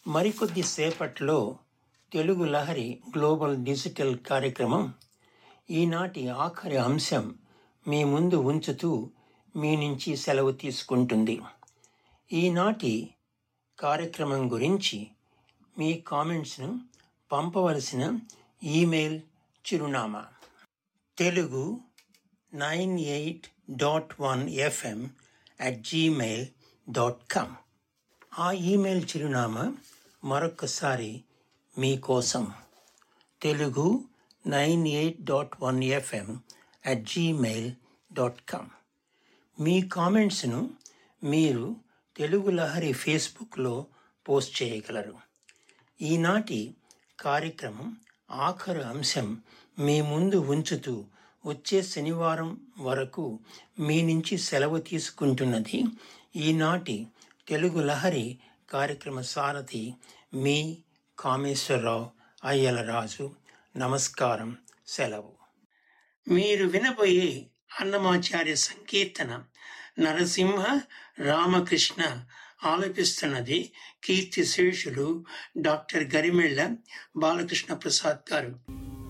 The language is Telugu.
మరికొద్ది సేపట్లో తెలుగు లహరి గ్లోబల్ డిజిటల్ కార్యక్రమం ఈనాటి ఆఖరి అంశం మీ ముందు ఉంచుతూ మీ నుంచి సెలవు తీసుకుంటుంది ఈనాటి కార్యక్రమం గురించి మీ కామెంట్స్ను పంపవలసిన ఈమెయిల్ చిరునామా Telugu nine eight dot one FM at Gmail dot com ఆ ఈమెయిల్ చిరునామా మరొకసారి మీకోసం Telugu nine eight dot one FM at Gmail dot com మీ కామెంట్స్ను మీరు తెలుగు లహరి ఫేస్బుక్లో పోస్ట్ చేయగలరు ఈనాటి కార్యక్రమం ఆఖరు అంశం మీ ముందు ఉంచుతూ వచ్చే శనివారం వరకు మీ నుంచి సెలవు తీసుకుంటున్నది ఈనాటి తెలుగు లహరి కార్యక్రమ సారథి మీ కామేశ్వరరావు అయ్యలరాజు నమస్కారం సెలవు మీరు వినబోయే అన్నమాచార్య సంకీర్తన నరసింహ రామకృష్ణ ఆలపిస్తున్నది కీర్తి శేషులు డాక్టర్ గరిమెళ్ళ బాలకృష్ణ ప్రసాద్ గారు